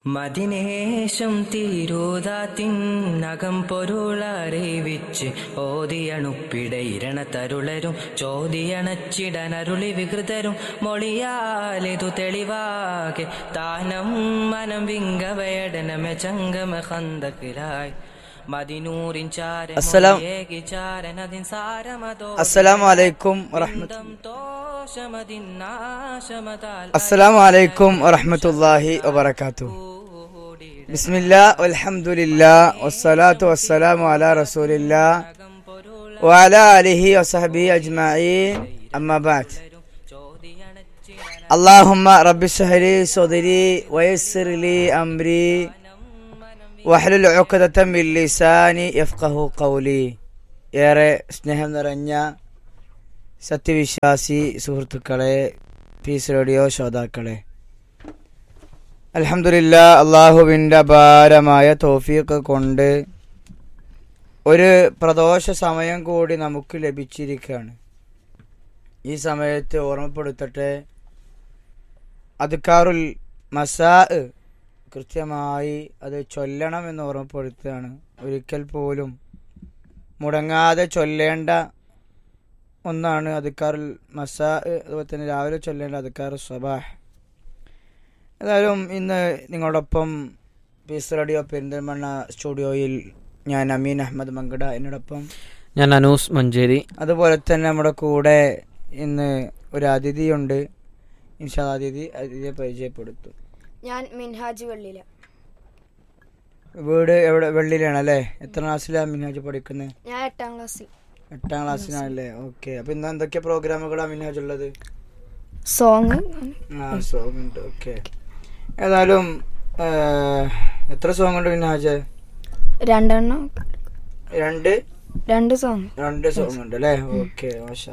മതിനേശം തീരൂതാത്തിനകം പൊരുളറിവിച്ച് ഓതിയണുപ്പിട ഇരണ തരുളരും ചോദിയണച്ചിടനരുളി വികൃതരും മൊളിയാലിതു തെളിവാകെ താനം മനം വിങ്കവയടനമെ ചങ്കമ ഹന്തക്കിലായി മതിനൂറിൻ അസ്സലാം. ചാരനതിൻ സാരമതോ അസ്സലാമു അലൈക്കും വറഹ്മത്ത് തോഷമതിന്നാശമതാൽ അസ്സലാമു അലൈക്കും വറഹ്മത്തുള്ളാഹി വബറകാതുഹു ബിസ്മില്ലാ വൽഹംദുലില്ലാ വസ്സലാത്തു വസ്സലാമു അലാ റസൂലില്ലാ വഅലാ ആലിഹി വസഹബിഹി അജ്മഈൻ അമ്മാ ബഅദ് اللهم رب اشرح لي صدري ويسر لي امري واحلل عقدة من لساني يفقه قولي ഏറെ സ്നേഹം നിറഞ്ഞ സത്യവിശ്വാസി സുഹൃത്തുക്കളെ പീസ് റേഡിയോ ശ്രോതാക്കളെ അലഹമില്ല അള്ളാഹുവിൻ്റെ അപാരമായ തോഫീക്ക് കൊണ്ട് ഒരു പ്രദോഷ സമയം കൂടി നമുക്ക് ലഭിച്ചിരിക്കുകയാണ് ഈ സമയത്ത് ഓർമ്മപ്പെടുത്തട്ടെ അദ്ക്കാറുൽ മസാ കൃത്യമായി അത് ചൊല്ലണം എന്ന് ഓർമ്മപ്പെടുത്തുകയാണ് ഒരിക്കൽ പോലും മുടങ്ങാതെ ചൊല്ലേണ്ട ഒന്നാണ് അദ്ക്കാറുൽ മസാ അതുപോലെ തന്നെ രാവിലെ ചൊല്ലേണ്ട അദ്ക്കാർ സ്വബാഹ് ഏതായാലും ഇന്ന് നിങ്ങളോടൊപ്പം പീസ് റേഡിയോ പെരിന്തൽമണ്ണ സ്റ്റുഡിയോയിൽ ഞാൻ അമീൻ അഹമ്മദ് മങ്കട എന്നോടൊപ്പം ഞാൻ അനൂസ് മഞ്ചേരി അതുപോലെ തന്നെ നമ്മുടെ കൂടെ ഇന്ന് ഒരു അതിഥിയുണ്ട് ഇൻഷാ അതിഥി അതിഥിയെ പരിചയപ്പെടുത്തും ഞാൻ മിൻഹാജ് വെള്ളില വീട് എവിടെ വെള്ളിയിലാണ് അല്ലേ എത്ര ക്ലാസ്സിലാണ് മിനാജ് പഠിക്കുന്നത് ഞാൻ എട്ടാം ക്ലാസ്സിൽ എട്ടാം ക്ലാസ്സിനാണല്ലേ ഓക്കെ അപ്പൊ ഇന്ന് എന്തൊക്കെ പ്രോഗ്രാമുകളാണ് മിനാജ് ഉള്ളത് സോങ് ആ സോങ് ഉണ്ട് ഓക്കെ ഏതായാലും ആ, എത്ര സോങ് ഉണ്ട് മിനാജ് രണ്ടെണ്ണം രണ്ട് രണ്ട് സോങ് രണ്ട് സോങ് ഉണ്ട് അല്ലേ ഓക്കെ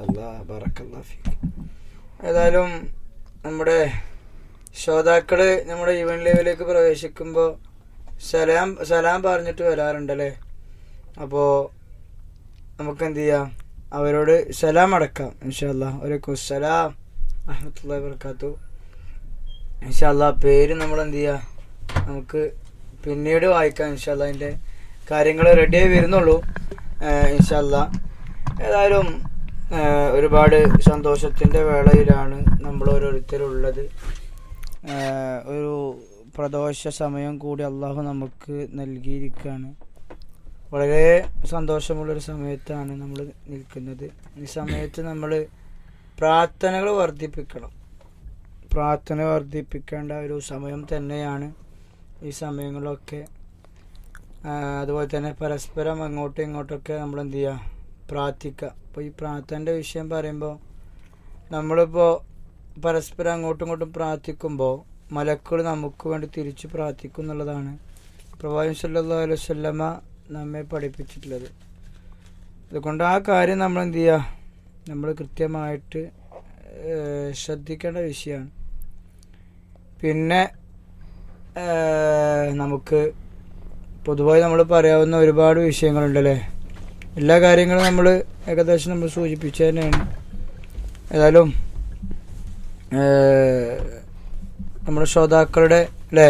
ഏതായാലും നമ്മുടെ ശ്രോതാക്കള് നമ്മുടെ ഈവൻ ലെവലിലേക്ക് പ്രവേശിക്കുമ്പോൾ സലാം സലാം പറഞ്ഞിട്ട് വരാറുണ്ടല്ലേ അപ്പോൾ നമുക്ക് എന്ത് ചെയ്യാം അവരോട് സലാം അടക്കാം ഇൻഷാല്ലാ വലൈക്കും സലാം അഹമ്മത്തുള്ള വർക്കാത്തു ഇൻഷാല്ലാ പേര് നമ്മൾ എന്ത് ചെയ്യാ നമുക്ക് പിന്നീട് വായിക്കാം ഇൻഷാല്ലാ അതിൻ്റെ കാര്യങ്ങൾ റെഡിയായി വരുന്നുള്ളൂ ഏഹ് ഇൻഷാല്ലാ ഏതായാലും ഏഹ് ഒരുപാട് സന്തോഷത്തിൻ്റെ വേളയിലാണ് നമ്മൾ ഓരോരുത്തരുള്ളത് ഏഹ് ഒരു പ്രദോഷ സമയം കൂടി അള്ളാഹു നമുക്ക് നൽകിയിരിക്കുകയാണ് വളരെ സന്തോഷമുള്ളൊരു സമയത്താണ് നമ്മൾ നിൽക്കുന്നത് ഈ സമയത്ത് നമ്മൾ പ്രാർത്ഥനകൾ വർദ്ധിപ്പിക്കണം പ്രാർത്ഥന വർദ്ധിപ്പിക്കേണ്ട ഒരു സമയം തന്നെയാണ് ഈ സമയങ്ങളൊക്കെ ആ, അതുപോലെ തന്നെ പരസ്പരം അങ്ങോട്ടും ഇങ്ങോട്ടൊക്കെ നമ്മൾ എന്ത് ചെയ്യുക പ്രാർത്ഥിക്കുക അപ്പോൾ ഈ പ്രാർത്ഥനയുടെ വിഷയം പറയുമ്പോൾ നമ്മളിപ്പോൾ പരസ്പരം അങ്ങോട്ടും ഇങ്ങോട്ടും പ്രാർത്ഥിക്കുമ്പോൾ മലക്കൾ നമുക്ക് വേണ്ടി തിരിച്ചു പ്രാർത്ഥിക്കും എന്നുള്ളതാണ് പ്രവാചകൻ സല്ലല്ലാഹു അലൈഹി വസല്ലമ നമ്മെ പഠിപ്പിച്ചിട്ടുള്ളത് അതുകൊണ്ട് ആ കാര്യം നമ്മൾ എന്ത് ചെയ്യുക നമ്മൾ കൃത്യമായിട്ട് ഏഹ്, ശ്രദ്ധിക്കേണ്ട വിഷയമാണ് പിന്നെ ഏഹ്, നമുക്ക് പൊതുവായി നമ്മൾ പറയാവുന്ന ഒരുപാട് വിഷയങ്ങളുണ്ടല്ലേ എല്ലാ കാര്യങ്ങളും നമ്മൾ ഏകദേശം നമ്മൾ സൂചിപ്പിച്ചു തന്നെയാണ് ഏതായാലും ഏഹ്, നമ്മുടെ ശ്രോതാക്കളുടെ അല്ലേ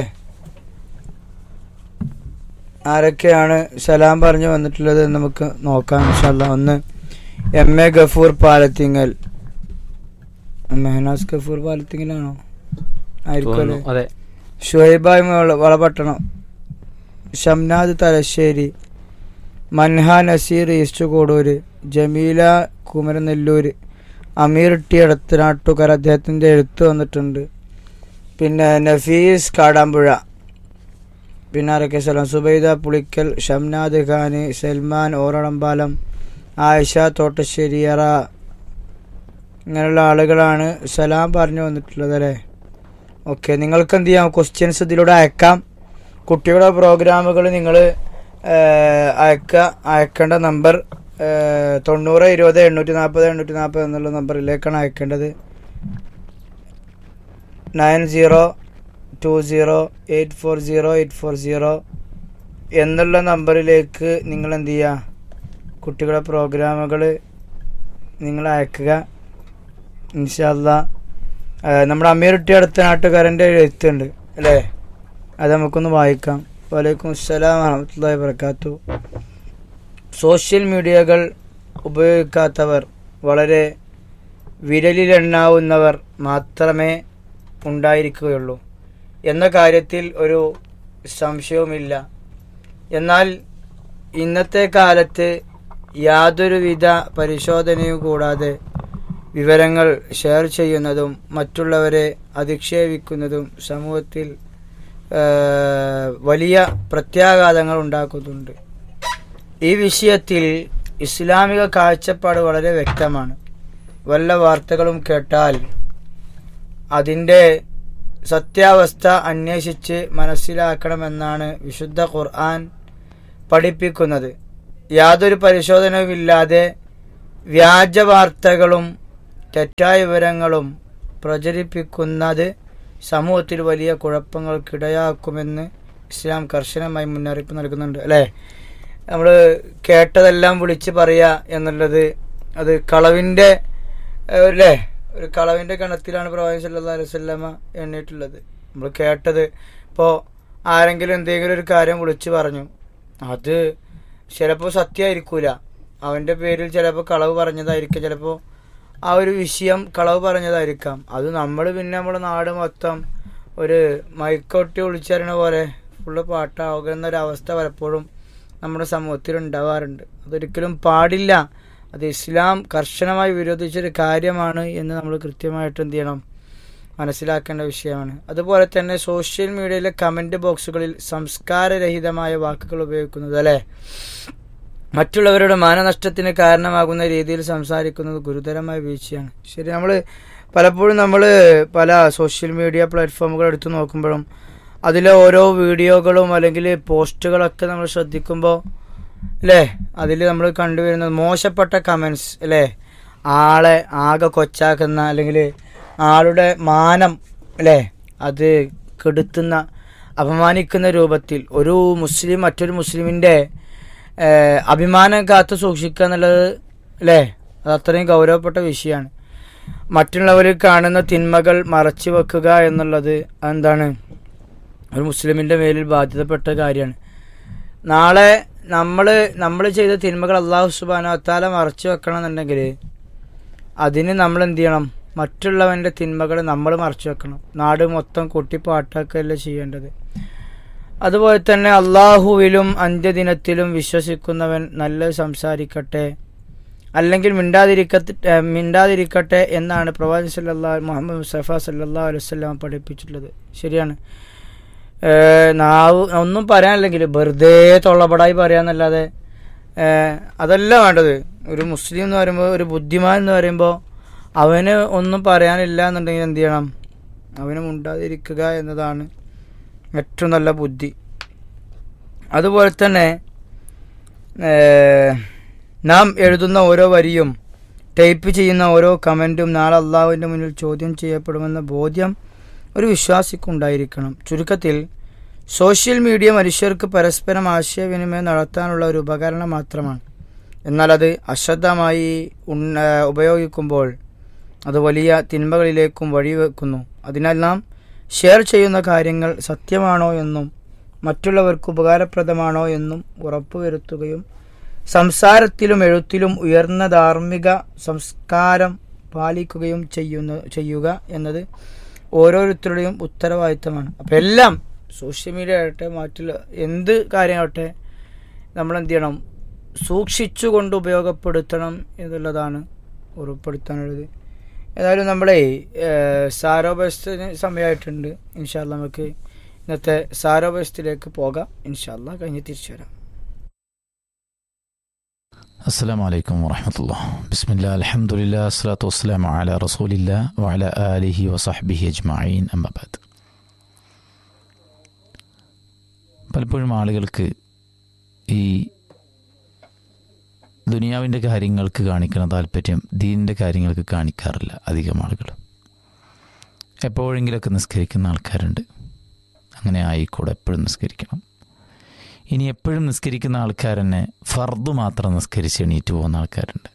ആരൊക്കെയാണ് സലാം പറഞ്ഞു വന്നിട്ടുള്ളത് എന്ന് നമുക്ക് നോക്കാം ഇൻഷാല്ല ഒന്ന് എം എ ഗഫൂർ പാലത്തിങ്ങൽ മെഹനാസ് ഗഫൂർ പാലത്തിങ്ങലാണോ ആയിരിക്കും അല്ലേ തോന്നുന്നു അതെ ഷുഹൈബായ് വള- വളപട്ടണം ഷംനാദ് തലശ്ശേരി മൻഹ നസീർ ഈസ്റ്റ് കോടൂര് ജമീല കുമരനെല്ലൂര് അമീർ ടി എടത്തനാട്ടുകർ അദ്ദേഹത്തിൻ്റെ എഴുത്ത് വന്നിട്ടുണ്ട് പിന്നെ നഫീസ് കാടാമ്പുഴ പിന്നെ ആരൊക്കെ സ്ഥലം സുബൈദ പുളിക്കൽ ഷംനാദ് ഖാന് സൽമാൻ ഓറടമ്പാലം ആയിഷ തോട്ടശ്ശേരിയറ ഇങ്ങനെയുള്ള ആളുകളാണ് സലാം പറഞ്ഞു വന്നിട്ടുള്ളത് അല്ലേ ഓക്കെ നിങ്ങൾക്ക് എന്ത് ചെയ്യാം ക്വസ്റ്റ്യൻസ് ഇതിലൂടെ അയക്കാം കുട്ടികളുടെ പ്രോഗ്രാമുകൾ നിങ്ങൾ അയക്കുക അയക്കേണ്ട നമ്പർ തൊണ്ണൂറ് ഇരുപത് എണ്ണൂറ്റി നാൽപ്പത് എണ്ണൂറ്റി നാൽപ്പത് എന്നുള്ള നമ്പറിലേക്കാണ് അയക്കേണ്ടത് nine zero two zero eight four zero eight four zero എന്നുള്ള നമ്പറിലേക്ക് നിങ്ങൾ എന്ത് ചെയ്യുക കുട്ടികളുടെ പ്രോഗ്രാമുകൾ നിങ്ങൾ അയക്കുക ഇൻഷാല്ല നമ്മുടെ അമീറുട്ടി അടുത്ത നാട്ടുകാരൻ്റെ എഴുത്തുണ്ട് അല്ലേ അത് നമുക്കൊന്ന് വായിക്കാം വലൈക്കും അസ്സലാം വറഹമത്തല്ലാഹി വബർക്കാത്തു സോഷ്യൽ മീഡിയകൾ ഉപയോഗിക്കാത്തവർ വളരെ വിരലിലെണ്ണാവുന്നവർ മാത്രമേ ഉണ്ടായിരിക്കുകയുള്ളൂ എന്ന കാര്യത്തിൽ ഒരു സംശയവുമില്ല എന്നാൽ ഇന്നത്തെ കാലത്ത് യാതൊരുവിധ പരിശോധനയും കൂടാതെ വിവരങ്ങൾ ഷെയർ ചെയ്യുന്നതും മറ്റുള്ളവരെ അധിക്ഷേപിക്കുന്നതും സമൂഹത്തിൽ ആ, വലിയ പ്രത്യാഘാതങ്ങൾ ഉണ്ടാക്കുന്നുണ്ട് ഈ വിഷയത്തിൽ ഇസ്ലാമിക കാഴ്ചപ്പാട് വളരെ വ്യക്തമാണ് വല്ല വാർത്തകളും കേട്ടാൽ അതിൻ്റെ സത്യാവസ്ഥ അന്വേഷിച്ച് മനസ്സിലാക്കണമെന്നാണ് വിശുദ്ധ ഖുർആൻ പഠിപ്പിക്കുന്നത് യാതൊരു പരിശോധനയുമില്ലാതെ വ്യാജ വാർത്തകളും തെറ്റായ വിവരങ്ങളും പ്രചരിപ്പിക്കുന്നത് സമൂഹത്തിൽ വലിയ കുഴപ്പങ്ങൾക്കിടയാക്കുമെന്ന് ഇസ്ലാം കർശനമായി മുന്നറിയിപ്പ് നൽകുന്നുണ്ട് അല്ലേ നമ്മൾ കേട്ടതെല്ലാം വിളിച്ച് പറയുക എന്നുള്ളത് അത് കളവിൻ്റെ ഏഹ്, അല്ലേ ഒരു കളവിൻ്റെ കണത്തിലാണ് പ്രവാചകൻ സല്ലല്ലാഹു അലൈഹി വസല്ലമ എണ്ണിയിട്ടുള്ളത് നമ്മൾ കേട്ടത് ഇപ്പോൾ ആരെങ്കിലും എന്തെങ്കിലും ഒരു കാര്യം വിളിച്ച് പറഞ്ഞു അത് ചിലപ്പോൾ സത്യമായിരിക്കൂല അവൻ്റെ പേരിൽ ചിലപ്പോൾ കളവ് പറഞ്ഞതായിരിക്കും ചിലപ്പോൾ ആ ഒരു വിഷയം കളവ് പറഞ്ഞതായിരിക്കാം അത് നമ്മൾ പിന്നെ നമ്മുടെ നാട് മൊത്തം ഒരു മൈക്കൊട്ടി വിളിച്ചറിയണ പോലെ ഫുള്ള് പാട്ടാവുക അവസ്ഥ പലപ്പോഴും നമ്മുടെ സമൂഹത്തിൽ ഉണ്ടാവാറുണ്ട് അതൊരിക്കലും പാടില്ല അത് ഇസ്ലാം കർശനമായി വിരോധിച്ചൊരു കാര്യമാണ് എന്ന് നമ്മൾ കൃത്യമായിട്ട് എന്ത് ചെയ്യണം മനസ്സിലാക്കേണ്ട വിഷയമാണ് അതുപോലെ തന്നെ സോഷ്യൽ മീഡിയയിലെ കമൻറ്റ് ബോക്സുകളിൽ സംസ്കാരരഹിതമായ വാക്കുകൾ ഉപയോഗിക്കുന്നത് അല്ലേ മറ്റുള്ളവരുടെ മാനനഷ്ടത്തിന് കാരണമാകുന്ന രീതിയിൽ സംസാരിക്കുന്നത് ഗുരുതരമായ വീഴ്ചയാണ് ശരി നമ്മൾ പലപ്പോഴും നമ്മൾ പല സോഷ്യൽ മീഡിയ പ്ലാറ്റ്ഫോമുകൾ എടുത്തു നോക്കുമ്പോഴും അതിലെ ഓരോ വീഡിയോകളും അല്ലെങ്കിൽ പോസ്റ്റുകളൊക്കെ നമ്മൾ ശ്രദ്ധിക്കുമ്പോൾ അല്ലേ അതിൽ നമ്മൾ കണ്ടുവരുന്നത് മോശപ്പെട്ട കമൻസ് അല്ലേ ആളെ ആകെ കൊച്ചാക്കുന്ന അല്ലെങ്കിൽ ആളുടെ മാനം അല്ലേ അത് കെടുത്തുന്ന അപമാനിക്കുന്ന രൂപത്തിൽ ഒരു മുസ്ലിം മറ്റൊരു മുസ്ലിമിൻ്റെ ഏഹ്, അഭിമാനം കാത്തു സൂക്ഷിക്കുക എന്നുള്ളത് അല്ലേ അത് അത്രയും ഗൗരവപ്പെട്ട വിഷയമാണ് മറ്റുള്ളവർ കാണുന്ന തിന്മകൾ മറച്ചു വെക്കുക എന്നുള്ളത് എന്താണ് ഒരു മുസ്ലിമിൻ്റെ മേലിൽ ബാധ്യതപ്പെട്ട കാര്യമാണ് നാളെ നമ്മൾ നമ്മൾ ചെയ്ത തിന്മകൾ അള്ളാഹു സുബാനത്താല മറച്ചു വെക്കണം എന്നുണ്ടെങ്കിൽ അതിന് നമ്മൾ എന്ത് ചെയ്യണം മറ്റുള്ളവൻ്റെ തിന്മകൾ നമ്മൾ മറച്ചു വെക്കണം നാട് മൊത്തം കൊട്ടിപ്പാട്ടാക്കുകയല്ല ചെയ്യേണ്ടത് അതുപോലെ തന്നെ അള്ളാഹുവിലും അന്ത്യദിനത്തിലും വിശ്വസിക്കുന്നവൻ നല്ല സംസാരിക്കട്ടെ അല്ലെങ്കിൽ മിണ്ടാതിരിക്കട്ടെ മിണ്ടാതിരിക്കട്ടെ എന്നാണ് പ്രവാചകൻ സല്ലല്ലാ മുഹമ്മദ് മുസ്തഫ സല്ലല്ലാ അലൈഹി വസല്ലം പഠിപ്പിച്ചിട്ടുള്ളത് ശരിയാണ് ഏഹ് നാവ് ഒന്നും പറയാനില്ലെങ്കിൽ വെറുതെ തൊള്ളപടായി പറയാന്നല്ലാതെ ഏഹ് അതല്ല വേണ്ടത് ഒരു മുസ്ലിം എന്ന് പറയുമ്പോൾ ഒരു ബുദ്ധിമാൻ എന്ന് പറയുമ്പോൾ അവന് ഒന്നും പറയാനില്ല എന്നുണ്ടെങ്കിൽ എന്ത് ചെയ്യണം അവന് മുണ്ടാതിരിക്കുക എന്നതാണ് ഏറ്റവും നല്ല ബുദ്ധി അതുപോലെ തന്നെ ഏഹ്, നാം എഴുതുന്ന ഓരോ വരിയും ടൈപ്പ് ചെയ്യുന്ന ഓരോ കമൻറ്റും നാളെ അള്ളാഹുവിൻ്റെ മുന്നിൽ ചോദ്യം ചെയ്യപ്പെടുമെന്ന ബോധ്യം ഒരു വിശ്വാസിക്കുണ്ടായിരിക്കണം ചുരുക്കത്തിൽ സോഷ്യൽ മീഡിയ മനുഷ്യർക്ക് പരസ്പരം ആശയവിനിമയം നടത്താനുള്ള ഒരു ഉപകരണം മാത്രമാണ് എന്നാൽ അത് അശ്രദ്ധമായി ഉൺ- ഏ, ഉപയോഗിക്കുമ്പോൾ അത് വലിയ തിന്മകളിലേക്കും വഴിവെക്കുന്നു അതിനാൽ നാം ഷെയർ ചെയ്യുന്ന കാര്യങ്ങൾ സത്യമാണോ എന്നും മറ്റുള്ളവർക്ക് ഉപകാരപ്രദമാണോ എന്നും ഉറപ്പുവരുത്തുകയും സംസാരത്തിലും എഴുത്തിലും ഉയർന്ന ധാർമ്മിക സംസ്കാരം പാലിക്കുകയും ചെയ്യുന്ന ചെയ്യുക എന്നത് ഓരോരുത്തരുടെയും ഉത്തരവാദിത്തമാണ് അപ്പം എല്ലാം സോഷ്യൽ മീഡിയ ആകട്ടെ മറ്റുള്ള എന്ത് കാര്യമാകട്ടെ നമ്മൾ എന്ത് ചെയ്യണം സൂക്ഷിച്ചുകൊണ്ട് ഉപയോഗപ്പെടുത്തണം എന്നുള്ളതാണ് ഉറപ്പെടുത്താനുള്ളത് ഏതായാലും നമ്മളെ സാരോപസ്ഥത്തിന് സമയമായിട്ടുണ്ട് ഇൻഷാല്ല നമുക്ക് ഇന്നത്തെ സാരോപസ്ഥത്തിലേക്ക് പോകാം ഇൻഷാല്ല കഴിഞ്ഞ് തിരിച്ചു വരാം السلام عليكم ورحمة الله بسم الله الحمد لله الصلاة والسلام على رسول الله وعلى آله وصحبه أجمعين أما بعد പലപ്പോഴും ആളുകൾക്ക് ഈ ദുനിയാവിൻ്റെ കാര്യങ്ങൾക്ക് കാണിക്കുന്ന താല്പര്യം ദീനിൻ്റെ കാര്യങ്ങൾക്ക് കാണിക്കാറില്ല അധികം ആളുകൾ എപ്പോഴെങ്കിലൊക്കെ നിസ്കരിക്കുന്ന ആൾക്കാരുണ്ട് അങ്ങനെ ആയിക്കൂടെ എപ്പോഴും നിസ്കരിക്കണം ഇനി എപ്പോഴും നിസ്കരിക്കുന്ന ആൾക്കാർ തന്നെ ഫർദ് മാത്രം നിസ്കരിച്ച് എണീറ്റ് പോകുന്ന ആൾക്കാരുണ്ട്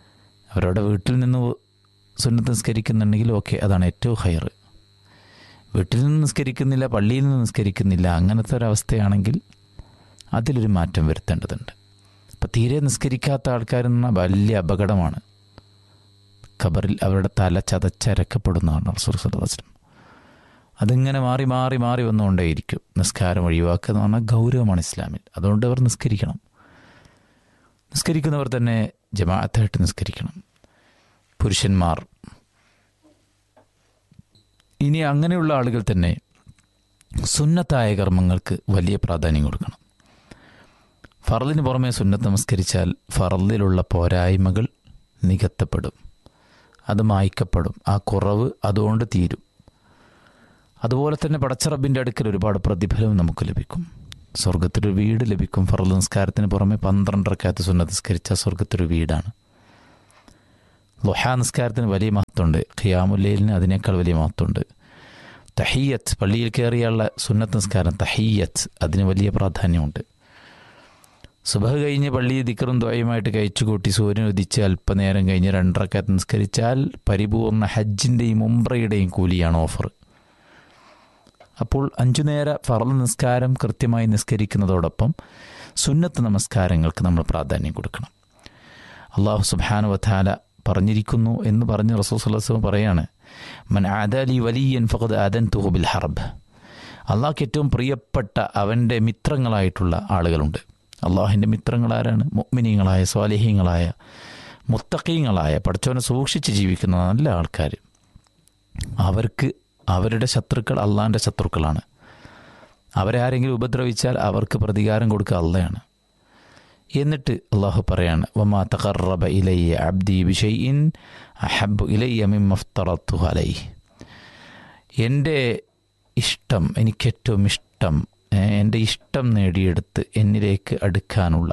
അവരവിടെ വീട്ടിൽ നിന്ന് സുന്നത്ത് നിസ്കരിക്കുന്നുണ്ടെങ്കിൽ ഓക്കെ അതാണ് ഏറ്റവും ഹയർ വീട്ടിൽ നിന്ന് നിസ്കരിക്കുന്നില്ല പള്ളിയിൽ നിന്ന് നിസ്കരിക്കുന്നില്ല അങ്ങനത്തെ ഒരവസ്ഥയാണെങ്കിൽ അതിലൊരു മാറ്റം വരുത്തേണ്ടതുണ്ട് അപ്പം തീരെ നിസ്കരിക്കാത്ത ആൾക്കാരെന്ന് പറഞ്ഞാൽ വലിയ അപകടമാണ് ഖബറിൽ അവരുടെ തല ചതച്ചരക്കപ്പെടുന്നതാണ് റസൂൽ സല്ലാസ്ലം അതിങ്ങനെ മാറി മാറി മാറി വന്നുകൊണ്ടേയിരിക്കും നിസ്കാരം ഒഴിവാക്കുക എന്ന് പറഞ്ഞാൽ ഗൗരവമാണ് ഇസ്ലാമിൽ അതുകൊണ്ട് അവർ നിസ്കരിക്കണം നിസ്കരിക്കുന്നവർ തന്നെ ജമാഅത്തായിട്ട് നിസ്കരിക്കണം പുരുഷന്മാർ ഇനി അങ്ങനെയുള്ള ആളുകൾ തന്നെ സുന്നത്തായ കർമ്മങ്ങൾക്ക് വലിയ പ്രാധാന്യം കൊടുക്കണം ഫറലിന് പുറമെ സുന്നത്ത് നമസ്കരിച്ചാൽ ഫറലിലുള്ള പോരായ്മകൾ നികത്തപ്പെടും അത് മായ്ക്കപ്പെടും ആ കുറവ് അതുകൊണ്ട് തീരും അതുപോലെ തന്നെ പടച്ചറബിൻ്റെ അടുക്കൽ ഒരുപാട് പ്രതിഫലം നമുക്ക് ലഭിക്കും സ്വർഗത്തിലൊരു വീട് ലഭിക്കും ഫറൽ നിസ്കാരത്തിന് പുറമെ പന്ത്രണ്ടരക്കകത്ത് സുന്നത്ത് നിസ്കരിച്ച സ്വർഗത്തിലൊരു വീടാണ് ലുഹാ നിസ്കാരത്തിന് വലിയ മഹത്വമുണ്ട് ഖിയാമുല്ലയിലിന് അതിനേക്കാൾ വലിയ മഹത്വമുണ്ട് തഹീയത്ത് പള്ളിയിൽ കയറിയുള്ള സുന്നത്ത് നിസ്കാരം തഹീയത്ത് അതിന് വലിയ പ്രാധാന്യമുണ്ട് സുബഹ് കഴിഞ്ഞ് പള്ളി ദിക്കറും ദ്വയമായിട്ട് കഴിച്ചുകൂട്ടി സൂര്യൻ ഉദിച്ച് അല്പനേരം കഴിഞ്ഞ് രണ്ടരക്കകത്ത് നിസ്കരിച്ചാൽ പരിപൂർണ ഹജ്ജിൻ്റെയും ഉംറയുടെയും കൂലിയാണ് ഓഫർ അപ്പോൾ അഞ്ചു നേര ഫറൽ നിസ്കാരം കൃത്യമായി നിസ്കരിക്കുന്നതോടൊപ്പം സുന്നത്ത് നമസ്കാരങ്ങൾക്ക് നമ്മൾ പ്രാധാന്യം കൊടുക്കണം അള്ളാഹു സുബാനു വഥാല പറഞ്ഞിരിക്കുന്നു എന്ന് പറഞ്ഞ് റസൂസ് പറയാണ് മൻ ആദാലി വലിയൻ ഫഖദ് ആദൻ തുഹുബിൽ ഹർബ് അള്ളാഹ്ക്ക് ഏറ്റവും പ്രിയപ്പെട്ട അവൻ്റെ മിത്രങ്ങളായിട്ടുള്ള ആളുകളുണ്ട് അള്ളാഹിൻ്റെ മിത്രങ്ങളാരാണ് മുഗ്മിനീങ്ങളായ സ്വാലിഹീങ്ങളായ മുത്തക്കീങ്ങളായ പഠിച്ചവനെ സൂക്ഷിച്ച് ജീവിക്കുന്ന നല്ല ആൾക്കാർ അവർക്ക് അവരുടെ ശത്രുക്കൾ അള്ളാഹിൻ്റെ ശത്രുക്കളാണ് അവരെ ആരെങ്കിലും ഉപദ്രവിച്ചാൽ അവർക്ക് പ്രതികാരം കൊടുക്കുക അള്ളയാണ് എന്നിട്ട് അള്ളാഹു പറയാണ് വമാ തഖറബ ഇലയ്യ അബ്ദി ബിഷൈഇൻ അഹബ്ബു ഇലയ്യ മിമ്മഫ്തറത്തു അലൈ എൻ്റെ ഇഷ്ടം എനിക്കേറ്റവും ഇഷ്ടം എൻ്റെ ഇഷ്ടം നേടിയെടുത്ത് എന്നിലേക്ക് അടുക്കാനുള്ള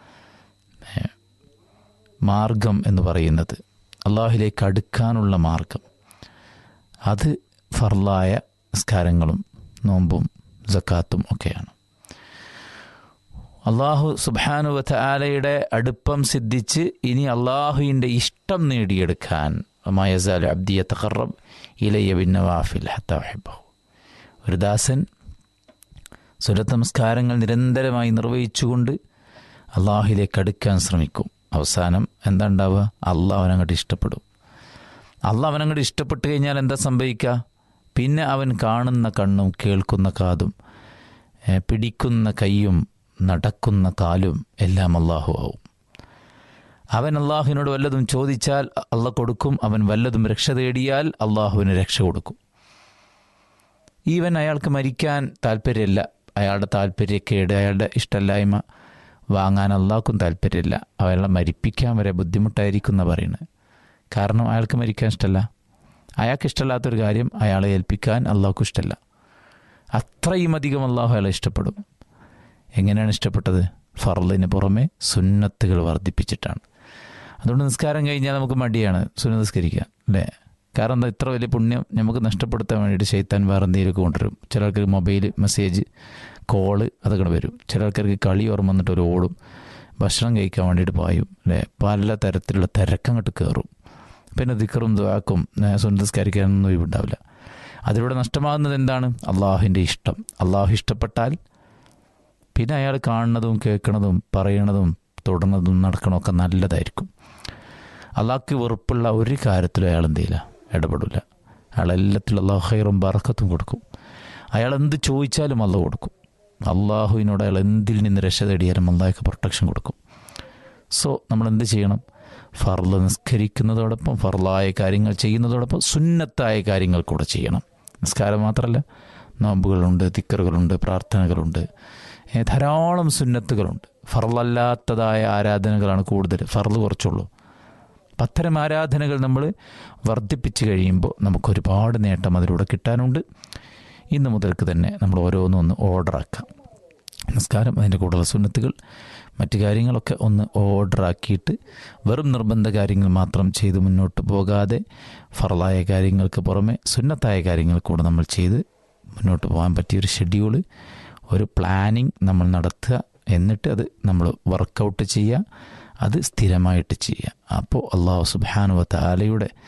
മാർഗം എന്ന് പറയുന്നത് അള്ളാഹുലേക്ക് അടുക്കാനുള്ള മാർഗം അത് ഫർലായ നിസ്കാരങ്ങളും നോമ്പും ജക്കാത്തും ഒക്കെയാണ് അള്ളാഹു സുബാനുവത്ത ആലയുടെ അടുപ്പം സിദ്ധിച്ച് ഇനി അള്ളാഹുവിൻ്റെ ഇഷ്ടം നേടിയെടുക്കാൻ മയസാൽ അബ്ദിയ തഖറബ് ഇലയ്യ ബിന്നവാഫിൽ ഹത്തഹിബഹു ഒരു ദാസൻ സുരത്ത് നമസ്കാരങ്ങൾ നിരന്തരമായി നിർവഹിച്ചുകൊണ്ട് അള്ളാഹുലേക്ക് അടുക്കാൻ ശ്രമിക്കും അവസാനം എന്താ ഉണ്ടാവുക അള്ളാഹ് അവനങ്ങോട്ട് ഇഷ്ടപ്പെടും അള്ളാഹ് അവനങ്ങോട്ട് ഇഷ്ടപ്പെട്ട് കഴിഞ്ഞാൽ എന്താ സംഭവിക്കുക പിന്നെ അവൻ കാണുന്ന കണ്ണും കേൾക്കുന്ന കാതും പിടിക്കുന്ന കൈയും നടക്കുന്ന കാലും എല്ലാം അള്ളാഹു ആവും അവൻ അള്ളാഹുവിനോട് വല്ലതും ചോദിച്ചാൽ അള്ള കൊടുക്കും അവൻ വല്ലതും രക്ഷ തേടിയാൽ അള്ളാഹുവിന് രക്ഷ കൊടുക്കും ഈവൻ അയാൾക്ക് മരിക്കാൻ താല്പര്യമില്ല അയാളുടെ താല്പര്യക്കേട് അയാളുടെ ഇഷ്ടമില്ലായ്മ വാങ്ങാൻ അള്ളാഹ്ക്കും താല്പര്യമില്ല അയാളെ മരിപ്പിക്കാൻ വരെ ബുദ്ധിമുട്ടായിരിക്കും എന്ന് പറയുന്നത് കാരണം അയാൾക്ക് മരിക്കാൻ ഇഷ്ടമല്ല അയാൾക്ക് ഇഷ്ടമല്ലാത്തൊരു കാര്യം അയാളെ ഏൽപ്പിക്കാൻ അള്ളാഹ്ക്കും ഇഷ്ടമല്ല അത്രയും അധികം അള്ളാഹു അയാളെ ഇഷ്ടപ്പെടും എങ്ങനെയാണ് ഇഷ്ടപ്പെട്ടത് ഫർലിന് പുറമെ സുന്നത്തുകൾ വർദ്ധിപ്പിച്ചിട്ടാണ് അതുകൊണ്ട് നിസ്കാരം കഴിഞ്ഞാൽ നമുക്ക് മടിയാണ് സുന്ന നിസ്കരിക്കുക അല്ലേ കാരണം എന്താ ഇത്ര വലിയ പുണ്യം നമുക്ക് നഷ്ടപ്പെടുത്താൻ വേണ്ടിയിട്ട് ചെയ്ത്താൻ വേറെ എന്തെങ്കിലുമൊക്കെ കൊണ്ടുവരും ചിലർക്ക് മൊബൈൽ മെസ്സേജ് കോള് അതൊക്കെ വരും ചിലർക്ക് കളി ഓർമ്മ വന്നിട്ട് ഒരു ഓടും ഭക്ഷണം കഴിക്കാൻ വേണ്ടിയിട്ട് പായും അല്ലേ പല തരത്തിലുള്ള തിരക്കങ്ങോട്ട് കയറും പിന്നെ ദിക്കറും ദ്വാക്കും സുന്ദസ്കരിക്കാനൊന്നും ഒഴിവുണ്ടാവില്ല അതിലൂടെ നഷ്ടമാകുന്നത് എന്താണ് അള്ളാഹുവിൻ്റെ ഇഷ്ടം അള്ളാഹു ഇഷ്ടപ്പെട്ടാൽ പിന്നെ അയാൾ കാണുന്നതും കേൾക്കുന്നതും പറയണതും തുടർന്നതും നടക്കണമൊക്കെ നല്ലതായിരിക്കും അള്ളാഹ്ക്ക് വെറുപ്പുള്ള ഒരു കാര്യത്തിലും അയാൾ എന്ത് ചെയ്യില്ല ഇടപെടില്ല അയാൾ എല്ലാത്തിലും അള്ളാഹു ഹൈറും ബറക്കത്തും കൊടുക്കും അയാൾ എന്ത് ചോദിച്ചാലും അള്ള കൊടുക്കും അള്ളാഹുവിനോട് അയാൾ എന്തിൽ നിന്ന് രക്ഷ തേടിയാലും അള്ളാഹ്ക്ക് പ്രൊട്ടക്ഷൻ കൊടുക്കും സോ നമ്മൾ എന്ത് ചെയ്യണം ഫർള് നിസ്കരിക്കുന്നതോടൊപ്പം ഫർളായ കാര്യങ്ങൾ ചെയ്യുന്നതോടൊപ്പം സുന്നത്തായ കാര്യങ്ങൾ കൂടെ ചെയ്യണം നിസ്കാരം മാത്രമല്ല നോമ്പുകളുണ്ട് തിക്കറുകളുണ്ട് പ്രാർത്ഥനകളുണ്ട് ധാരാളം സുന്നത്തുകളുണ്ട് ഫർളല്ലാത്തതായ ആരാധനകളാണ് കൂടുതൽ ഫർള് കുറച്ചുള്ളൂ അപ്പം അത്തരം ആരാധനകൾ നമ്മൾ വർദ്ധിപ്പിച്ച് കഴിയുമ്പോൾ നമുക്ക് ഒരുപാട് നേട്ടം അതിലൂടെ കിട്ടാനുണ്ട് ഇന്ന് മുതൽക്ക് തന്നെ നമ്മൾ ഓരോന്നും ഒന്ന് ഓർഡറാക്കാം നമസ്കാരം അതിൻ്റെ കൂടുതൽ സുന്നത്തുകൾ മറ്റു കാര്യങ്ങളൊക്കെ ഒന്ന് ഓർഡറാക്കിയിട്ട് വെറും നിർബന്ധ കാര്യങ്ങൾ മാത്രം ചെയ്ത് മുന്നോട്ട് പോകാതെ ഫറലായ കാര്യങ്ങൾക്ക് പുറമെ സുന്നത്തായ കാര്യങ്ങൾ കൂടെ നമ്മൾ ചെയ്ത് മുന്നോട്ട് പോകാൻ പറ്റിയൊരു ഷെഡ്യൂള് ഒരു പ്ലാനിങ് നമ്മൾ നടത്തുക എന്നിട്ട് അത് നമ്മൾ വർക്കൗട്ട് ചെയ്യുക അത് സ്ഥിരമായിട്ട് ചെയ്യുക അപ്പോൾ അള്ളാഹു സുബാനുവ താലയുടെ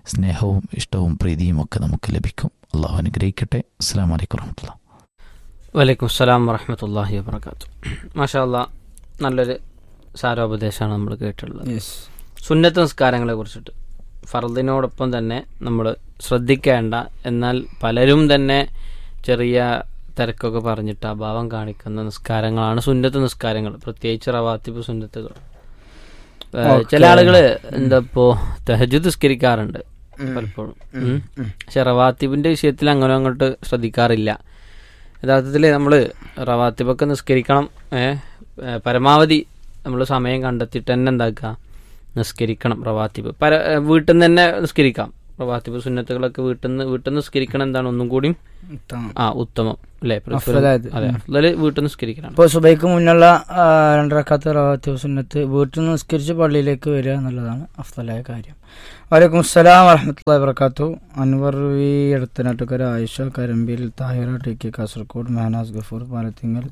സ്നേഹവും ഇഷ്ടവും പ്രീതിയും ഒക്കെ നമുക്ക് ലഭിക്കും അള്ളാഹു അനുഗ്രഹിക്കട്ടെ അസ്സാം വലൈക്കും വർഹമത്തുള്ള വലൈക്കും അസ്സലാം വറഹമത്തല്ലാഹി വാബർക്കാത്തു മാഷാ അല്ലാ നല്ലൊരു സാരോപദേശമാണ് നമ്മൾ കേട്ടിട്ടുള്ളത് യെസ് സുന്നത്ത് നിസ്കാരങ്ങളെ കുറിച്ചിട്ട് ഫർദിനോടൊപ്പം തന്നെ നമ്മൾ ശ്രദ്ധിക്കേണ്ട എന്നാൽ പലരും തന്നെ ചെറിയ തിരക്കൊക്കെ പറഞ്ഞിട്ട് അഭാവം കാണിക്കുന്ന നിസ്കാരങ്ങളാണ് സുന്നത്ത് നിസ്കാരങ്ങൾ പ്രത്യേകിച്ച് റവാത്തിബ് സുന്നത്തുകൾ ഏഹ് Okay. ചില ആളുകൾ എന്താ ഇപ്പോ തെഹജുദ് നിസ്കരിക്കാറുണ്ട് പലപ്പോഴും ഉം. പക്ഷെ റവാത്തിബിന്റെ വിഷയത്തിൽ അങ്ങനെ അങ്ങോട്ട് ശ്രദ്ധിക്കാറില്ല യഥാർത്ഥത്തിൽ നമ്മൾ റവാത്തിബൊക്കെ നിസ്കരിക്കണം ഏഹ് ഏഹ് പരമാവധി നമ്മൾ സമയം കണ്ടെത്തിയിട്ട് തന്നെ എന്താക്കുക നിസ്കരിക്കണം റവാത്തിബ് പര ഏഹ് വീട്ടിൽ നിന്ന് തന്നെ നിസ്കരിക്കാം റവാത്തിബ് സുന്നത്തുകളൊക്കെ വീട്ടിൽ നിന്ന് വീട്ടിൽ നിന്ന് നിസ്കരിക്കണം എന്താണ് ഒന്നും കൂടിയും ആ ഉത്തമം അല്ലേ അഫ്ളലായത്. അതെ അഫ്ളല് വീട്ടിൽ നിന്ന് നിസ്കരിക്കണം ഇപ്പോൾ സുബൈക്ക് മുന്നുള്ള ആ, രണ്ടരക്കാത്ത റവാത്തി സുന്നത്ത് വീട്ടിൽ നിന്ന് നിസ്കരിച്ച് പള്ളിയിലേക്ക് വരിക എന്നുള്ളതാണ് അഫ്തലായ കാര്യം വലൈക്കും അസ്സലാം വറഹമത്തുള്ള വർക്കാത്തു Anwar V Edathanattukara Ayisha Karambil Thahira T K Kasaragod Mehnaz Gafoor Palathingal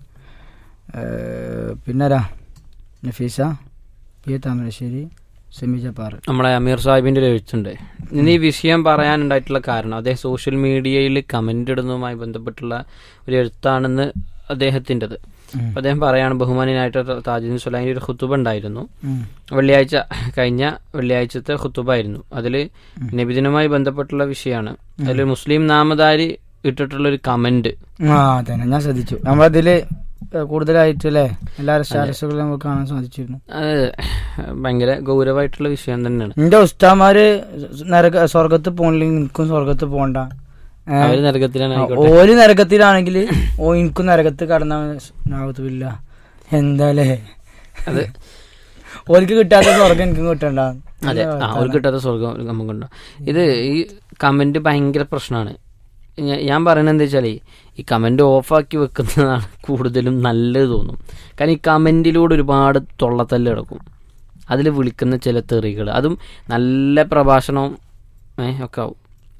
പിന്നരാ നഫീസ പി എ താമരശ്ശേരി സെമിജ പാറ നമ്മളെ അമീർ സാഹിബിന്റെ ഒരു എഴുത്തുണ്ട് ഇന്ന് ഈ വിഷയം പറയാനുണ്ടായിട്ടുള്ള കാരണം അദ്ദേഹം സോഷ്യൽ മീഡിയയിൽ കമന്റ് ഇടുന്നതുമായി ബന്ധപ്പെട്ടുള്ള ഒരു എഴുത്താണെന്ന് അദ്ദേഹത്തിൻ്റെത് അപ്പൊ അദ്ദേഹം പറയാണ് ബഹുമാനായിട്ട് താജുദ്ദീൻ സുലൈൻ്റെ ഒരു ഖുത്തുബ ഉണ്ടായിരുന്നു വെള്ളിയാഴ്ച കഴിഞ്ഞ വെള്ളിയാഴ്ചത്തെ ഖുത്തുബായിരുന്നു അതിൽ നബിദിനുമായി ബന്ധപ്പെട്ടുള്ള വിഷയമാണ് അതിൽ മുസ്ലിം നാമധാരി ഇട്ടിട്ടുള്ള ഒരു കമന്റ് ആ അതന്നെ ഞാൻ ശ്രദ്ധിച്ചു നമ്മളതില് കൂടുതലായിട്ട് അല്ലേ എല്ലാ സ്റ്റാറ്റസുകളും നമുക്ക് കാണാൻ സാധിച്ചിരുന്നു അത് ഭയങ്കര ഗൗരവമായിട്ടുള്ള വിഷയം തന്നെയാണ് എന്റെ ഉസ്താമാര് നരക സ്വർഗത്ത് പോണില്ലെങ്കിൽ നിനക്കും സ്വർഗത്ത് പോണ്ട ഏ? അവര് നരകത്തിലാണ് ആ, ആയിക്കോട്ടെ ഓല് നരകത്തിലാണെങ്കിൽ ഓ എനിക്കും നരകത്ത് കടന്നില്ല എന്താലേ അത് ഓൽക്ക് കിട്ടാത്ത സ്വർഗം എനിക്കും കിട്ടണ്ട അതെ ആ ഒരു കിട്ടാത്ത സ്വർഗം നമുക്കുണ്ടോ ഇത് ഈ കമന്റ് ഭയങ്കര പ്രശ്നമാണ് ഞാൻ പറയുന്നത് എന്താ വെച്ചാൽ ഈ കമന്റ് ഓഫാക്കി വെക്കുന്നതാണ് കൂടുതലും നല്ലത് തോന്നും കാരണം ഈ കമന്റിലൂടെ ഒരുപാട് തൊള്ളത്തല്ല് കിടക്കും അതിൽ വിളിക്കുന്ന ചില തെറികൾ അതും നല്ല പ്രഭാഷണവും ഏഹ് ഒക്കെ ആവും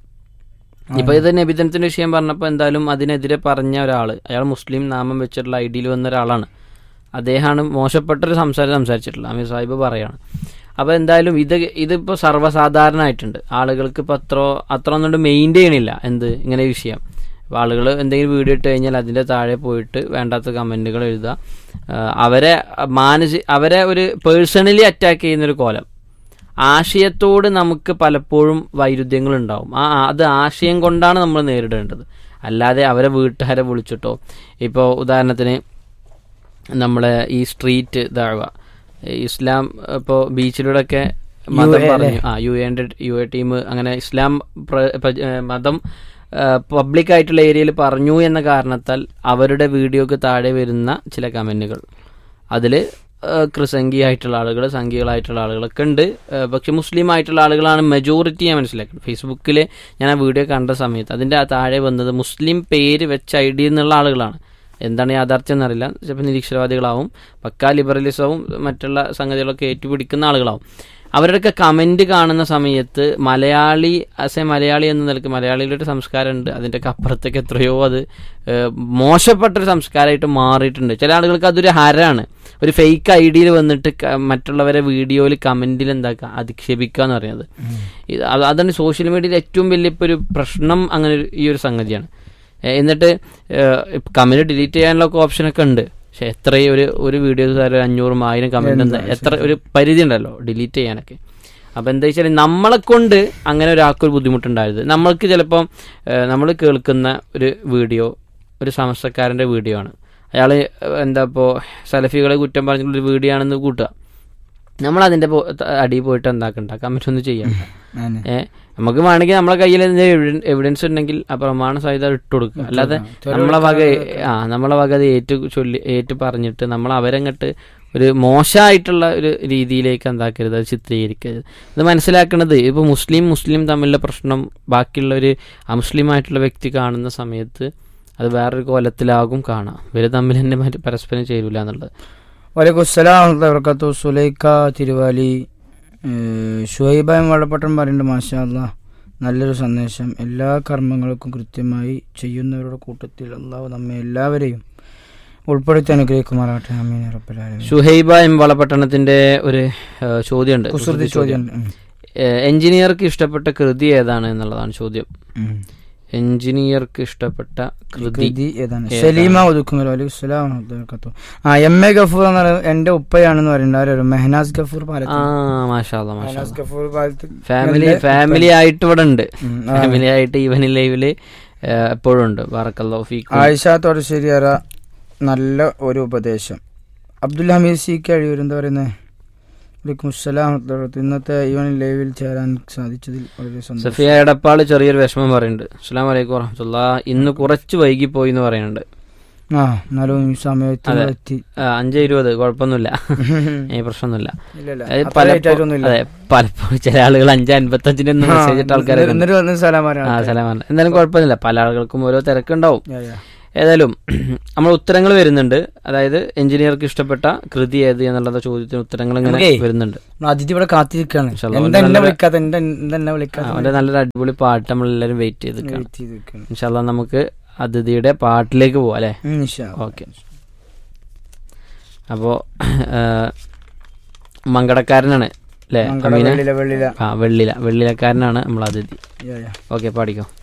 ഇപ്പൊ ഇത് നബിദിനത്തിന്റെ വിഷയം പറഞ്ഞപ്പോൾ എന്തായാലും അതിനെതിരെ പറഞ്ഞ ഒരാള് അയാൾ മുസ്ലിം നാമം വെച്ചിട്ടുള്ള ഐഡിയിൽ വന്ന ഒരാളാണ് അദ്ദേഹമാണ് മോശപ്പെട്ടൊരു സംസാരം സംസാരിച്ചിട്ടുള്ളത് അമീർ സാഹിബ് പറയാണ് അപ്പോൾ എന്തായാലും ഇത് ഇതിപ്പോൾ സർവ്വസാധാരണമായിട്ടുണ്ട് ആളുകൾക്ക് ഇപ്പോൾ അത്ര അത്ര ഒന്നുകൊണ്ട് മെയിൻറ്റെയിൻ ചെയ്യണില്ല എന്ത് ഇങ്ങനെ വിഷയം അപ്പോൾ ആളുകൾ എന്തെങ്കിലും വീഡിയോ ഇട്ട് കഴിഞ്ഞാൽ അതിൻ്റെ താഴെ പോയിട്ട് വേണ്ടാത്ത കമൻറ്റുകൾ എഴുതുക ആ, അവരെ മാനസി അവരെ ഒരു പേഴ്സണലി അറ്റാക്ക് ചെയ്യുന്നൊരു കോലം ആശയത്തോട് നമുക്ക് പലപ്പോഴും വൈരുദ്ധ്യങ്ങൾ ഉണ്ടാവും ആ ആ- അത് ആശയം കൊണ്ടാണ് നമ്മൾ നേരിടേണ്ടത് അല്ലാതെ അവരെ വീട്ടുകാരെ വിളിച്ചിട്ടോ ഇപ്പോൾ ഉദാഹരണത്തിന് നമ്മളെ ഈ സ്ട്രീറ്റ് ഇതാവുക ഇസ്ലാം ഇപ്പോൾ ബീച്ചിലൂടെയൊക്കെ മതം UA പറഞ്ഞു ആ യു എൻ്റെ യു എ ടീം അങ്ങനെ ഇസ്ലാം പ്ര- പ്ര- ഏ, മതം പബ്ലിക് ആയിട്ടുള്ള ഏരിയയിൽ പറഞ്ഞു എന്ന കാരണത്താൽ അവരുടെ വീഡിയോക്ക് താഴെ വരുന്ന ചില കമൻറ്റുകൾ അതിൽ ക്രിസംഖിയായിട്ടുള്ള ആളുകൾ സംഖ്യകളായിട്ടുള്ള ആളുകളൊക്കെ ഉണ്ട് ഏ, പക്ഷെ മുസ്ലിം ആയിട്ടുള്ള ആളുകളാണ് മെജോറിറ്റി ഞാൻ മനസ്സിലാക്കുന്നത് ഫേസ്ബുക്കിൽ ഞാൻ ആ വീഡിയോ കണ്ട സമയത്ത് അതിൻ്റെ ആ താഴെ വന്നത് മുസ്ലിം പേര് വെച്ച ഐ ഡി എന്നുള്ള ആളുകളാണ് എന്താണ് യാഥാർത്ഥ്യം എന്നറിയില്ല ചിലപ്പോൾ നിരീശ്വരവാദികളാവും പക്കാ ലിബറലിസവും മറ്റുള്ള സംഗതികളൊക്കെ ഏറ്റുപിടിക്കുന്ന ആളുകളാവും അവരുടെയൊക്കെ കമന്റ് കാണുന്ന സമയത്ത് മലയാളി ആസ് എ മലയാളി എന്ന നിലക്ക് മലയാളിയുടെ ഒരു സംസ്കാരമുണ്ട് അതിൻ്റെയൊക്കെ അപ്പുറത്തേക്ക് എത്രയോ അത് ഏഹ്, മോശപ്പെട്ടൊരു സംസ്കാരമായിട്ട് മാറിയിട്ടുണ്ട് ചില ആളുകൾക്ക് അതൊരു ഹരാണ് ഒരു ഫേക്ക് ഐ ഡിയിൽ വന്നിട്ട് ക- മറ്റുള്ളവരെ വീഡിയോയിൽ കമന്റിൽ എന്താക്കുക അധിക്ഷേപിക്കുക എന്ന് പറയുന്നത് ഇത് അത് അതാണ് സോഷ്യൽ മീഡിയയിൽ ഏറ്റവും വലിയ ഇപ്പോൾ ഒരു പ്രശ്നം അങ്ങനെ ഒരു- ഈ ഒരു സംഗതിയാണ് ഏഹ് എന്നിട്ട് കമന്റ് ഡിലീറ്റ് ചെയ്യാനുള്ള ഓപ്ഷനൊക്കെ ഉണ്ട് പക്ഷെ എത്രയും ഒരു ഒരു വീഡിയോ ഒരു അഞ്ഞൂറും ആയിരം കമന്റ് എന്താ എത്ര ഒരു പരിധി ഉണ്ടല്ലോ ഡിലീറ്റ് ചെയ്യാനൊക്കെ അപ്പം എന്താ വെച്ചാൽ നമ്മളെ കൊണ്ട് അങ്ങനെ ഒരാൾക്കൊരു ബുദ്ധിമുട്ടുണ്ടായത് നമ്മൾക്ക് ചിലപ്പം നമ്മൾ കേൾക്കുന്ന ഒരു വീഡിയോ ഒരു സമസ്തക്കാരൻ്റെ വീഡിയോ ആണ് അയാൾ എന്താ ഇപ്പോൾ സലഫികളെ കുറ്റം പറഞ്ഞിട്ടുള്ള ഒരു വീഡിയോ ആണെന്ന് കൂട്ടുക നമ്മൾ അതിൻ്റെ അടിയിൽ പോയിട്ട് എന്താക്കണ്ട കമന്റ് ഒന്നും ചെയ്യണ്ട ആണ്. ഏ നമുക്ക് വേണമെങ്കിൽ നമ്മളെ കയ്യിൽ എവിഡൻസ് ഉണ്ടെങ്കിൽ ആ പ്രമാണ സഹിതം ഇട്ട് കൊടുക്കുക അല്ലാതെ നമ്മളെ വക ആ നമ്മളെ വക അത് ഏറ്റു ചൊല്ലി ഏറ്റു പറഞ്ഞിട്ട് നമ്മൾ അവരങ്ങട്ട് ഒരു മോശമായിട്ടുള്ള ഒരു രീതിയിലേക്ക് എന്താക്കരുത് അത് ചിത്രീകരിക്കരുത് ഇത് മനസ്സിലാക്കുന്നത് ഇപ്പോൾ മുസ്ലിം മുസ്ലിം തമ്മിലുള്ള പ്രശ്നം ബാക്കിയുള്ള ഒരു അമുസ്ലിം ആയിട്ടുള്ള വ്യക്തി കാണുന്ന സമയത്ത് അത് വേറൊരു കോലത്തിലാകും കാണാം ഇവർ തമ്മിൽ തന്നെ മറ്റ് പരസ്പരം ചേരൂല എന്നുള്ളത് വലൈക്കും അസ്സലാം വർക്കത്തു സുലൈക്ക തിരുവാലി ഷുഹൈബായും വള്ളപ്പട്ടം പറയുന്നുണ്ട് മാഷാ അല്ലാ നല്ലൊരു സന്ദേശം എല്ലാ കർമ്മങ്ങൾക്കും കൃത്യമായി ചെയ്യുന്നവരുടെ കൂട്ടത്തിൽ അള്ളാഹു നമ്മെ എല്ലാവരെയും ഉൾപ്പെടുത്തി അനുഗ്രഹിക്കുമാറാട്ടെ അമീൻ റബ്ബലാലമീൻ ഷുഹൈബ എം വളപട്ടണത്തിന്റെ ഒരു ഏഹ്, ചോദ്യമുണ്ട് കുസൃതി ചോദ്യം ഉം. എഞ്ചിനീയർക്ക് ഇഷ്ടപ്പെട്ട കൃതി ഏതാണ് എന്നുള്ളതാണ് ചോദ്യം എഞ്ചിനീയർക്ക് ഇഷ്ടപ്പെട്ട കൃതി കൃതി ഏതാണ് സലീമ ഒതുക്കുമല്ലോ അലൈഹി സ്വലാം വറഹ്മത്തുള്ളാഹി വബറകാതുഹു. ആ എം എ ഗഫൂർ എന്ന് പറയുന്നത് എന്റെ ഉപ്പയാണെന്ന് പറയുന്നത് ആരൊരു മെഹനാസ് ഗഫൂർ ആ പാലത്ത് മാഷാല്ല മാഷാ മെഹനാസ് ഗഫൂർ പാലത്ത് ഫാമിലി നല്ല ഫാമിലി ആയിട്ട് ഇവിടെ ഉണ്ട് ഉം, ആ. ഫാമിലി ആയിട്ട് ഈവൻ ലൈവില് എപ്പോഴും ഉണ്ട് ബാറക്കല്ലോ ഫീക്ക് ആയിഷ തൊടശ്ശേരിയറ നല്ല ഒരു ഉപദേശം അബ്ദുൽ ഹമീദ് സി കഴിയൂർ എന്താ പറയുന്നത് വലൈക്കും അസ്സലാം വറഹ്മത്തുള്ളാഹി. ഇന്നത്തെ ഈവൻ ലൈവിൽ ചേരാൻ സാധിച്ചതിൽ വളരെ സന്തോഷം സഫിയ എടപ്പാള് ചെറിയൊരു വിഷമം പറയുന്നുണ്ട് അസ്സാം വലൈക്കും വറഹമത്തുള്ള ഇന്ന് കുറച്ച് വൈകി പോയി എന്ന് പറയുന്നുണ്ട് ആ എന്നാലും ഈ സമയത്ത് അതെ. എത്തി ആ, അഞ്ച് ഇരുപത് കുഴപ്പമൊന്നുമില്ല ഈ പ്രശ്നമൊന്നുമില്ല ഇല്ലല്ല അത് അത്ര late ആയിട്ടൊന്നുമില്ല. അതെ പലപ്പോഴും ചില ആളുകൾ അഞ്ച് അൻപത്തഞ്ചിന് ആ, മെസ്സേജ് ഇട്ട ആൾക്കാരൊക്കെ ഉണ്ട്. എന്നിട്ട് വന്ന് സലാം പറയാൻ ആ ആൾക്കാര്. സലാമാണ് എന്തായാലും കുഴപ്പമൊന്നുമില്ല പല ആളുകൾക്കും ഓരോ തിരക്കുണ്ടാവും യാ, യാ. ഏതായാലും നമ്മൾ ഉത്തരങ്ങൾ വരുന്നുണ്ട് അതായത് എഞ്ചിനീയർക്ക് ഇഷ്ടപ്പെട്ട കൃതി ഏത് എന്നുള്ള ചോദ്യത്തിന് ഉത്തരങ്ങൾ ഇങ്ങനെ നമുക്കേ വരുന്നുണ്ട് നമ്മള് അതിഥി ഇവിടെ കാത്തിരിക്കാണ് ഇൻഷാ അല്ലാ. എന്താ എന്നെ നല്ല- വിളിക്കാത്ത എന്റെ എന്തെന്നെ വിളിക്കാത്ത അവന്റെ നല്ലൊരു അടിപൊളി പാട്ട് നമ്മളെല്ലാവരും വെയിറ്റ് ചെയ്ത് നിൽക്കുകയാണ് വെയിറ്റ് ചെയ്ത് നിൽക്കാണ്. ഇൻഷാല്ല നമുക്ക് അതിഥിയുടെ പാട്ടിലേക്ക് പോവാം അല്ലേ ഉം, ഇൻഷാ അല്ലാ. ഓക്കെ അപ്പോൾ മങ്കടക്കാരനാണ് അല്ലേ മംഗള അമീന വെള്ളില വെള്ളില ആ വെള്ളില വെള്ളിലക്കാരനാണ് നമ്മൾ അതിഥി യാ, യാ. ഓക്കെ പാടിക്കോ